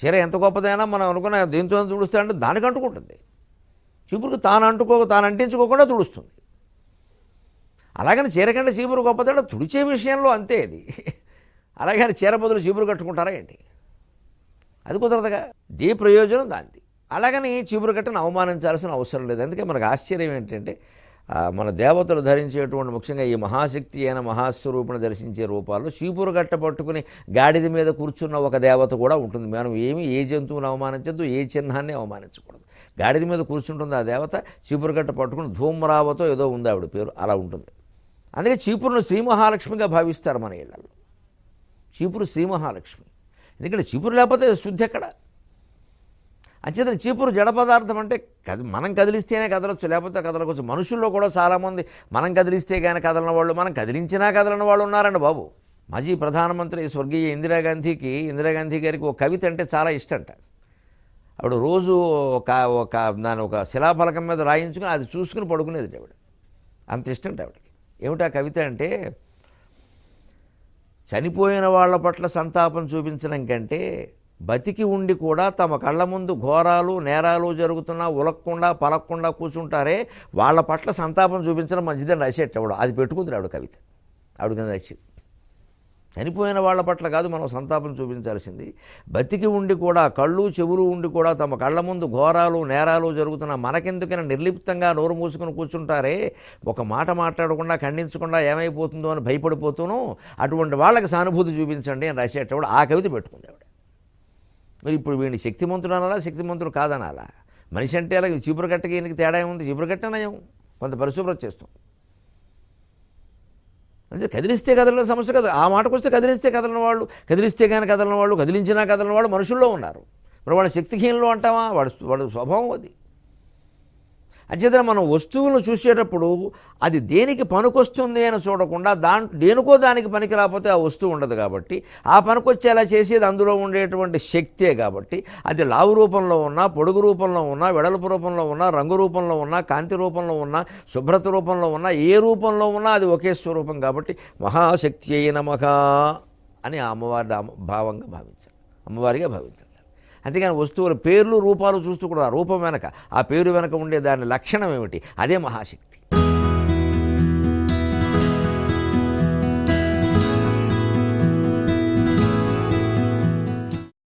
చీర ఎంత గొప్పదైనా మనం అనుకున్న దేంతో తుడుస్తాడంటే దానికి అంటుకుంటుంది చీపురుకు తాను అంటుకో తాను అంటించుకోకుండా తుడుస్తుంది అలాగని చీర కంటే చీపురు గొప్పదంటే తుడిచే విషయంలో అంతే అది అలాగని చీర బదులు చీపురు కట్టుకుంటారా ఏంటి అది కుదరదుగా దే ప్రయోజనం దాంది అలాగని చీపురు కట్టను అవమానించాల్సిన అవసరం లేదు అందుకే మనకు ఆశ్చర్యం ఏంటంటే ఆ, మన దేవతలు ధరించేటువంటి ముఖ్యంగా ఈ మహాశక్తి అయిన మహాస్వరూపుని దర్శించే రూపాల్లో చీపురు గట్ట పట్టుకుని గాడిద మీద కూర్చున్న ఒక దేవత కూడా ఉంటుంది మనం ఏమి ఏ జంతువుని అవమానించద్దు ఏ చిహ్నాన్ని అవమానించకూడదు గాడిద మీద కూర్చుంటుంది ఆ దేవత చీపురు గట్ట పట్టుకుని ధూమ్రావతో ఏదో ఉంది ఆవిడ పేరు అలా ఉంటుంది అందుకే చీపురును శ్రీ మహాలక్ష్మిగా భావిస్తారు మన ఇళ్లలో చీపురు శ్రీ మహాలక్ష్మి ఎందుకంటే చీపురు లేకపోతే శుద్ధి ఎక్కడ అంచేతన చీపురు జడ పదార్థం అంటే కది మనం కదిలిస్తేనే కదలొచ్చు లేకపోతే కదలకొచ్చు మనుషుల్లో కూడా చాలామంది మనం కదిలిస్తే కానీ కదలని వాళ్ళు మనం కదిలించినా కదలని వాళ్ళు ఉన్నారండి బాబు మాజీ ప్రధానమంత్రి స్వర్గీయ ఇందిరాగాంధీకి ఇందిరాగాంధీ గారికి ఒక కవిత అంటే చాలా ఇష్టంట ఆవిడ రోజు ఒక ఒక దాని ఒక శిలాఫలకం మీద రాయించుకుని అది చూసుకుని పడుకునేది ఆవిడ అంత ఇష్టంట ఆవిడకి ఏమిటా కవిత అంటే చనిపోయిన వాళ్ళ పట్ల సంతాపం చూపించడం కంటే బతికి ఉండి కూడా తమ కళ్ళ ముందు ఘోరాలు నేరాలు జరుగుతున్నా ఉలక్కుండా పలక్కుండా కూర్చుంటారే వాళ్ళ పట్ల సంతాపం చూపించడం మంచిదని రాసేట ఆవిడ అది పెట్టుకుంది ఆవిడ కవిత ఆవిడకి నచ్చింది చనిపోయిన వాళ్ళ పట్ల కాదు మనం సంతాపం చూపించాల్సింది బతికి ఉండి కూడా కళ్ళు చెవులు ఉండి కూడా తమ కళ్ళ ముందు ఘోరాలు నేరాలు జరుగుతున్న మనకెందుకైనా నిర్లిప్తంగా నోరు మూసుకుని కూర్చుంటారే ఒక మాట మాట్లాడకుండా ఖండించకుండా ఏమైపోతుందో అని భయపడిపోతూను అటువంటి వాళ్ళకి సానుభూతి చూపించండి అని రాసేటప్పుడు ఆ కవిత పెట్టుకుంది ఆవిడ మరి ఇప్పుడు వీడిని శక్తిమంతుడు అనాలా శక్తిమంతుడు కాదనాలా మనిషి అంటే అలాగే చీపురు కట్టకి ఈయనకి తేడా ఏముంది చీపురు కట్ట నయం కొంత పరిశుభ్రత చేస్తాం అంటే కదిలిస్తే కదలని సమస్య కదా ఆ మాటకు వస్తే కదిలిస్తే కదలని వాళ్ళు కదిలిస్తే కానీ కదలని వాళ్ళు కదిలించినా కదలని వాళ్ళు మనుషుల్లో ఉన్నారు మరి వాళ్ళ శక్తిహీనులు అంటావా వాడు వాడు స్వభావం అది అంచేతన మనం వస్తువులను చూసేటప్పుడు అది దేనికి పనికొస్తుంది అని చూడకుండా దాంట్ దేనికో దానికి పనికి రాకపోతే ఆ వస్తువు ఉండదు కాబట్టి ఆ పనికొచ్చేలా చేసేది అందులో ఉండేటువంటి శక్తే కాబట్టి అది లావు రూపంలో ఉన్నా పొడుగు రూపంలో ఉన్నా వెడల్పు రూపంలో ఉన్నా రంగు రూపంలో ఉన్నా కాంతి రూపంలో ఉన్నా శుభ్రత రూపంలో ఉన్నా ఏ రూపంలో ఉన్నా అది ఒకే స్వరూపం కాబట్టి మహాశక్తి అయిన మహా అని ఆ అమ్మవారి నామ- భావంగా భావించాలి అమ్మవారిగా భావించాలి అంతేగాని వస్తువుల పేర్లు రూపాలు చూస్తూ కూడా ఆ రూపం వెనక ఆ పేరు వెనక ఉండే దాని లక్షణం ఏమిటి అదే మహాశక్తి